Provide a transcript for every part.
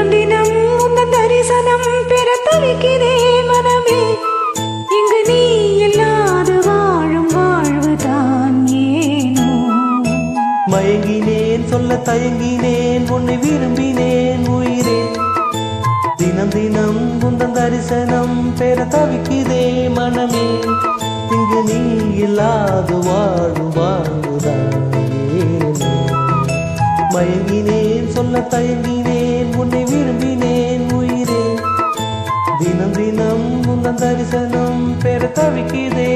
தினம் தினம் உந்தன் தரிசனம் பெற தவிக்கிறே மனமே இங்கு நீ இல்லாது வாழும் வாழ்வுதான் ஏனோ மயங்கினேன் சொல்ல தயங்கினேன் உன்னை விரும்பினேன் உயிரே தினம் தினம் உந்தன் தரிசனம் பெற தவிக்குதே மனமே இங்கு நீ இல்லாது வாழும் வாழ்வுதான் ஏனோ. மயங்கினேன் சொல்ல தயங்கினேன் உன்னை விரும்பினேன் உயிரே தினம் தினம் உந்தன் தரிசனம் பெற தவிக்குதே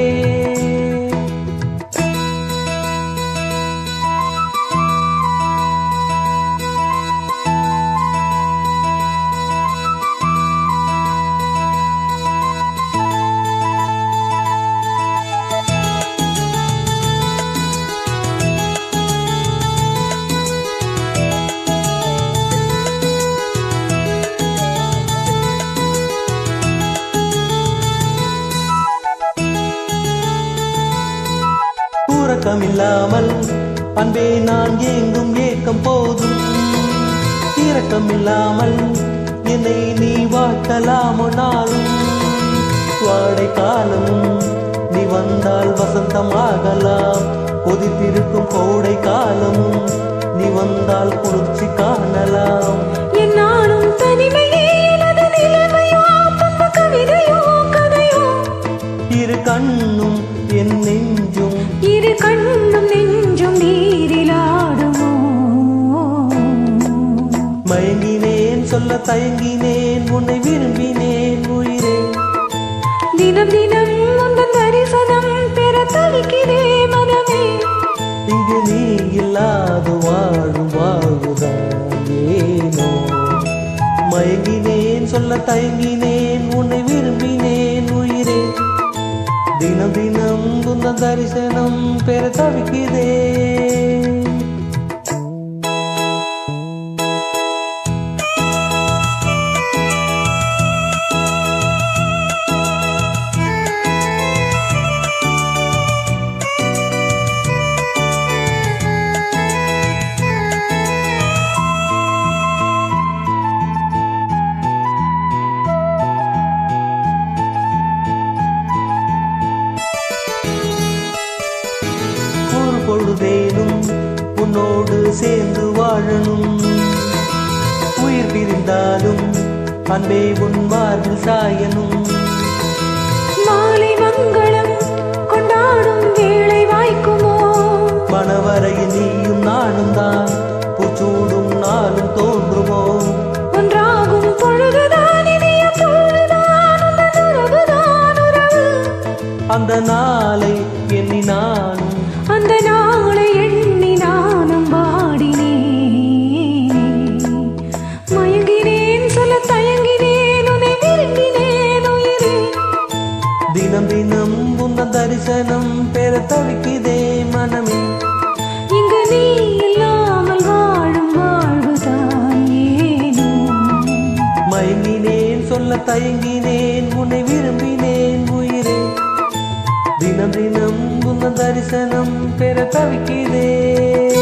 உறக்கமில்லாமல் அன்பே நான் ஏங்கும் ஏக்கம் போதும் இரக்கமில்லாமல் என்னை நீ வாழ்த்தலாமோ நாளும் வாடை காலமும் நீ வந்தால் வசந்தமாகலாம் கொதித்திருக்கும் கோடை காலமும் நீ வந்தால் குளிர்ச்சி காணலாம் என்னாலும் தனிமையே எனது நிலைமையோ துன்ப கவிதையோ கதையோ இரு கண்ணும் என் நெஞ்சும் இரு கண்ணும் நெஞ்சும் நீரிலாடுமோ மயங்கினேன் சொல்ல தயங்கினேன் உன்னை விரும்பினேன் உயிரே தினம் தினம் உந்தன் தரிசனம் பெற தவிக்கிறே மனமே இங்கு நீ இல்லாது வாழும் வாழ்வுதான் ஏனோ மயங்கினேன் சொல்ல தயங்கினேன் உன்னை விரும்பினேன் உயிரே தினம் தினம் உந்த தரிசனம் பெற தவிக்கிறே ஒரு பொழுதேனும் உன்னோடு சேர்ந்து வாழணும் உயிர் பிரிந்தாலும் அன்பே உன் மார்பில் சாயணும் மாலை மங்களம் கொண்டாடும் வேளை வாய்க்குமோ மணவரையில் நீயும் நானும் தான் பூச்சூடும் நாளும் தோன்றுமோ ஒன்றாகும் பொழுதுதான் இனிய பொழுதுதான் உந்தன் உறவுதான் உறவு அந்த நாளை எண்ணி நானும் அந்த நாளை எண்ணி நானும் பாடினேன் மயங்கினேன் சொல்ல தயங்கினேன் உன்னை விரும்பினேன் உயிரே தினம் தினம் உந்த தரிசனம் பெற தவிக்குதே மனமே இங்கு நீ இல்லாமல் வாழும் வாழ்வுதான் ஏனோ மயங்கினேன் சொல்ல தயங்கினேன் உன்னை விரும்பினேன் உயிரே தினம் தினம் உந்த தரிசனம் பெற தவிக்கிறேன்